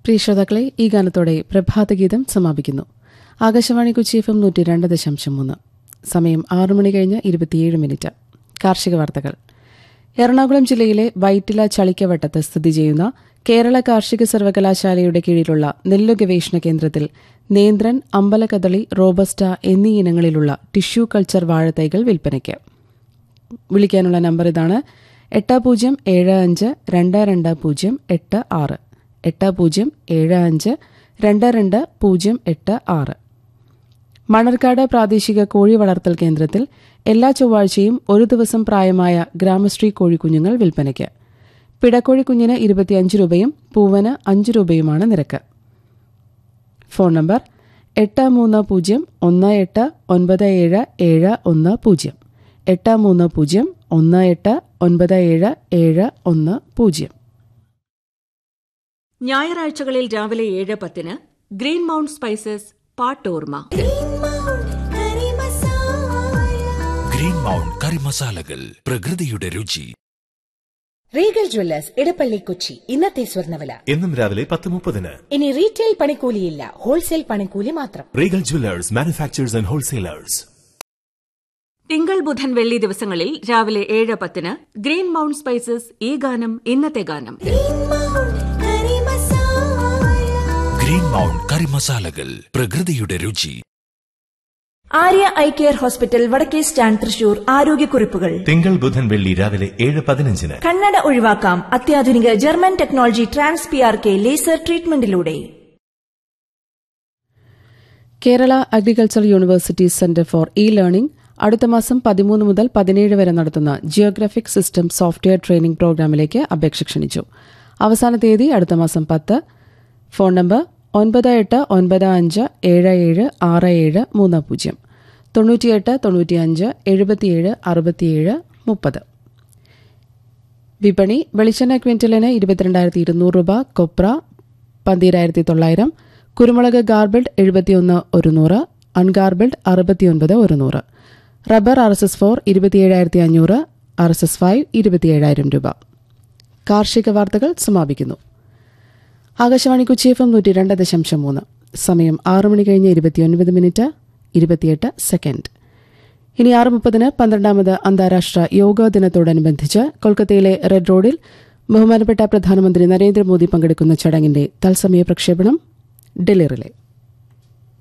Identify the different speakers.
Speaker 1: പ്രിയ ശ്രോതാക്കളെ ഈ ഗാനത്തോടെ പ്രഭാതഗീതം സമാപിക്കുന്നു ആകാശവാണി കൊച്ചി എഫ് എം നൂറ്റി രണ്ട് ദശാംശം മൂന്ന് സമയം ആറു മണി കഴിഞ്ഞ് ഇരുപത്തിയേഴ് മിനിറ്റ് കാർഷിക വാർത്തകൾ എറണാകുളം ജില്ലയിലെ വൈറ്റില ചളിക്കവട്ടത്ത് സ്ഥിതി ചെയ്യുന്ന കേരള കാർഷിക സർവകലാശാലയുടെ കീഴിലുള്ള നെല്ലു ഗവേഷണ കേന്ദ്രത്തിൽ നേന്ത്രൻ അമ്പലകദളി റോബസ്റ്റ എന്നീ ഇനങ്ങളിലുള്ള ടിഷ്യൂ കൾച്ചർ വാഴത്തൈകൾ വിൽപ്പനയ്ക്ക് വിളിക്കാനുള്ള നമ്പർ ഇതാണ് എട്ട് പൂജ്യം ഏഴ് അഞ്ച് രണ്ട് രണ്ട് പൂജ്യം എട്ട് ആറ് എട്ട് പൂജ്യം ഏഴ് അഞ്ച് രണ്ട് രണ്ട് പൂജ്യം എട്ട് ആറ് മണർക്കാട് പ്രാദേശിക കോഴി വളർത്തൽ കേന്ദ്രത്തിൽ എല്ലാ ചൊവ്വാഴ്ചയും ഒരു ദിവസം പ്രായമായ ഗ്രാമശ്രീ കോഴിക്കുഞ്ഞുങ്ങൾ വിൽപ്പനയ്ക്ക് പിടക്കോഴി കുഞ്ഞിന് ഇരുപത്തിയഞ്ച് രൂപയും പൂവന് അഞ്ച് രൂപയുമാണ് നിരക്ക് ഫോൺ നമ്പർ എട്ട് മൂന്ന് പൂജ്യം ഒന്ന് എട്ട് ഒൻപത് ഏഴ് ഏഴ് ഒന്ന് പൂജ്യം എട്ട് മൂന്ന് പൂജ്യം ഒന്ന് എട്ട് ഒൻപത് ഏഴ് ഏഴ് ഒന്ന് പൂജ്യം
Speaker 2: ഞായറാഴ്ചകളിൽ രാവിലെ ഏഴ് പത്തിന് ഗ്രീൻ മൗണ്ട് സ്പൈസസ് പാട്ടോർമ
Speaker 3: ഗ്രീൻ മൗണ്ട് കറി മസാലകൾ പ്രകൃതിയുടെ രുചി
Speaker 4: റീഗൽ ജ്വല്ലേഴ്സ് ഇടപ്പള്ളി കൊച്ചി ഇന്നത്തെ സ്വർണ്ണവില
Speaker 5: എന്നും രാവിലെ പത്ത് മുപ്പതിന്
Speaker 4: ഇനി റീറ്റെയിൽ പണിക്കൂലിയില്ല ഹോൾസെയിൽ പണിക്കൂലി മാത്രം
Speaker 5: Regal Jewellers manufacturers and wholesalers
Speaker 2: തിങ്കൾ ബുധൻ വെള്ളി ദിവസങ്ങളിൽ രാവിലെ ഏഴ് പത്തിന് ഗ്രീൻ മൗണ്ട് സ്പൈസസ് ഈ ഗാനം ഇന്നത്തെ ഗാനം
Speaker 3: ഗ്രീൻ മൗണ്ട് കറി മസാലകൾ പ്രകൃതിയുടെ രുചി
Speaker 6: ആര്യ ഐ കെയർ ഹോസ്പിറ്റൽ വടക്കേ സ്റ്റാൻഡ് തൃശൂർ ആരോഗ്യക്കുറിപ്പുകൾ
Speaker 5: തിങ്കൾ ബുധൻ വെള്ളി രാവിലെ ഏഴ് പതിനഞ്ചിന്
Speaker 6: കണ്ണട ഒഴിവാക്കാം അത്യാധുനിക German technology trans P R K laser ട്രീറ്റ്മെന്റിലൂടെ
Speaker 1: Kerala agriculture university centre for e learning അടുത്ത മാസം പതിമൂന്ന് മുതൽ പതിനേഴ് വരെ നടത്തുന്ന ജിയോഗ്രാഫിക് സിസ്റ്റം സോഫ്റ്റ്വെയർ ട്രെയിനിംഗ് പ്രോഗ്രാമിലേക്ക് അപേക്ഷ ക്ഷണിച്ചു അവസാന തീയതി അടുത്ത മാസം പത്ത് ഫോൺ നമ്പർ ഒൻപത് എട്ട് ഒൻപത് അഞ്ച് ഏഴ് ഏഴ് ആറ് ഏഴ് മൂന്ന് പൂജ്യം തൊണ്ണൂറ്റിയെട്ട് തൊണ്ണൂറ്റിയഞ്ച് എഴുപത്തിയേഴ് അറുപത്തിയേഴ് മുപ്പത് വിപണി വെളിച്ചെണ്ണ ക്വിന്റലിന് ഇരുപത്തിരണ്ടായിരത്തി ഇരുന്നൂറ് രൂപ കൊപ്ര പന്തീരായിരത്തി തൊള്ളായിരം കുരുമുളക് ഗാർബിൾഡ് എഴുപത്തിയൊന്ന് ഒരു നൂറ് അൺഗാർബിൾഡ് അറുപത്തിയൊൻപത് ഒരു നൂറ് rubber R S S four ഇരുപത്തിയേഴായിരത്തി അഞ്ഞൂറ് ആർ എസ് എസ് ഫൈവ് ഇരുപത്തിയേഴായിരം രൂപ കാർഷിക വാർത്തകൾ സമാപിക്കുന്നു ആകാശവാണി കൊച്ചി എഫ് എം നൂറ്റി രണ്ട് ദശാംശം മൂന്ന് സമയം ആറ് മണി കഴിഞ്ഞ് ഇരുപത്തിയൊൻപത് മിനിറ്റ് ഇരുപത്തിയെട്ട് സെക്കൻഡ് ഇനി ആറ് മുപ്പതിന് പന്ത്രണ്ടാമത് അന്താരാഷ്ട്ര യോഗാ ദിനത്തോടനുബന്ധിച്ച് കൊൽക്കത്തയിലെ റെഡ് റോഡിൽ ബഹുമാനപ്പെട്ട പ്രധാനമന്ത്രി നരേന്ദ്രമോദി പങ്കെടുക്കുന്ന ചടങ്ങിന്റെ തത്സമയ പ്രക്ഷേപണം ഡൽഹി റിലേ